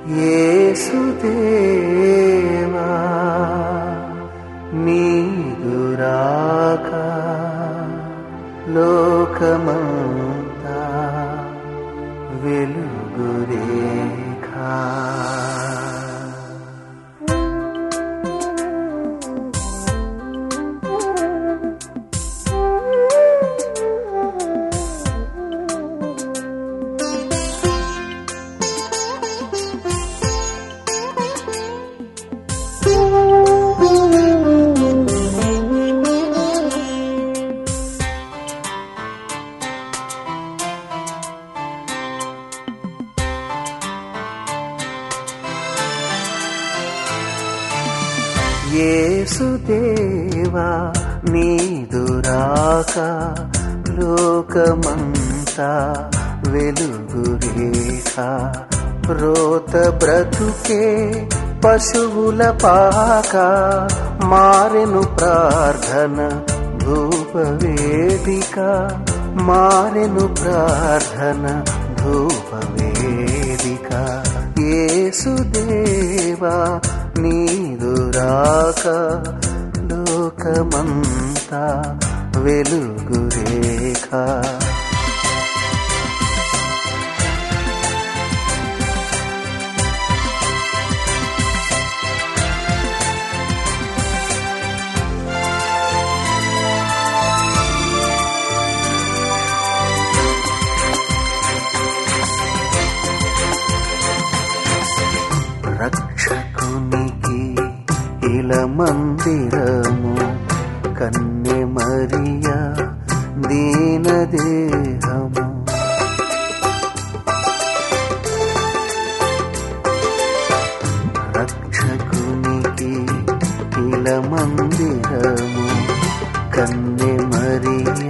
యేసుదేవా నీదురాక లోకమంతా వెలుగురేఖా యేసుదేవా నీదురాక లోకమంతా వెలుగురేఖ రోత బ్రతుకే పశువుల పాక మారెను ప్రార్థన ధూపవేదిక మారెను ప్రార్థన ధూపవేదిక యేసుదేవా నీదురాక లోకమంతా వెలుగురేఖ రక్షకునికి ఇల మందిరము కన్నె మరియ దీనదేహము రక్షకునికి ఇల మందిరము కన్నె మరియ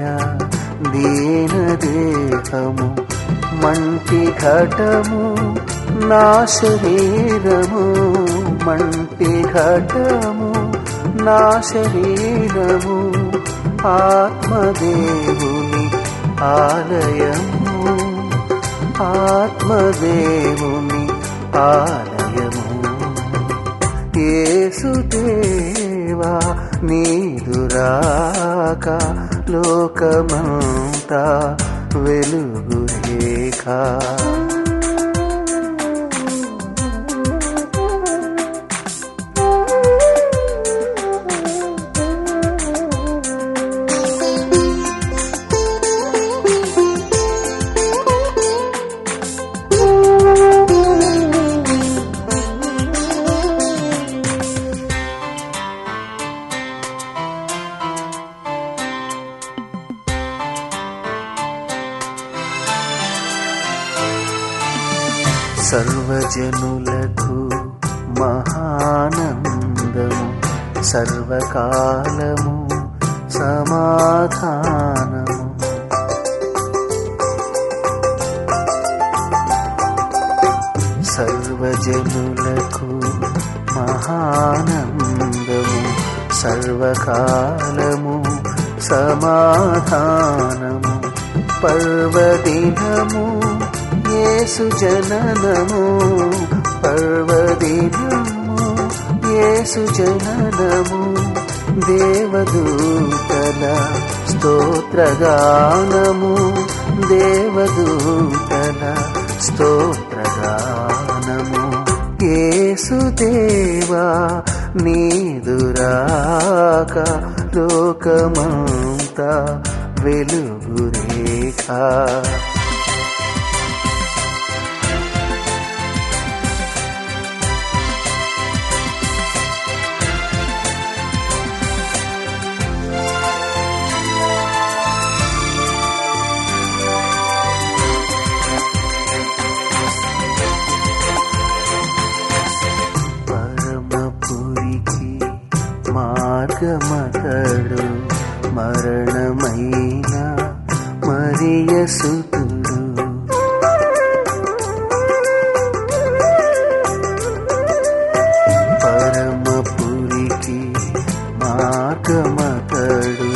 దీనదేహము మంటి ఘటము నా శరీరము మంటి ఘటము నా శరీరము ఆత్మదేవుని ఆలయము ఆత్మదేవుని ఆలయము యేసుదేవా నీదురాక లోకమంతా వెలుగురేఖ సర్వజనులకు మహానందము సర్వకాలము సమాధానము సర్వజనులకు మహానందము సర్వకాలము సమాధానము పర్వదినము యేసు జననము పర్వదినము యేసు జననము దేవదూతల స్తోత్రగానము దేవదూతల స్తోత్రగానము యేసుదేవా నీదురాక లోకమంతా వెలుగురేఖ పరమపురికి మార్గమతడు మరణమైన మరియసుతుడు పరమపురికి మార్గమతడు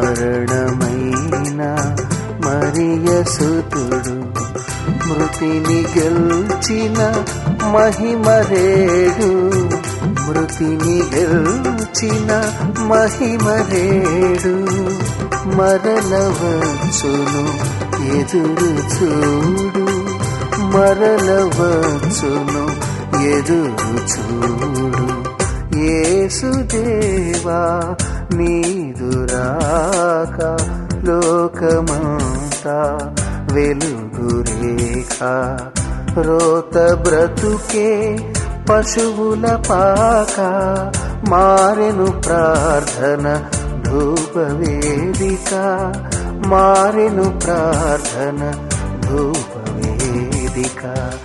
మరణమైన మరియసుతుడు మృతిని గెల్చిన మహిమరేడు మృతిని గెల్చిన మహిమరేడు మరలవచ్చును ఎదురు చూడు మరలవచ్చును ఎదురు చూడు ఏసుదేవా నీదురాక లోకమంతా వెలుగురేఖ రోత బ్రతుకే పశువుల పాక మారెను ప్రార్థన ధూపవేదిక మారెను ప్రార్థన ధూపవేదిక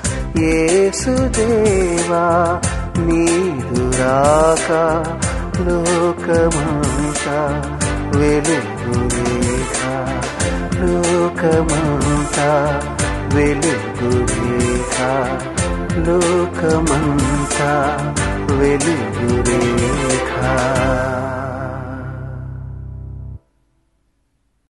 ఏసుదేవా నీదురాక లోకమంతా వెలుగురేఖ లోకమంతా వెలుగురేఖ లోకమంతా వెలుగురేఖ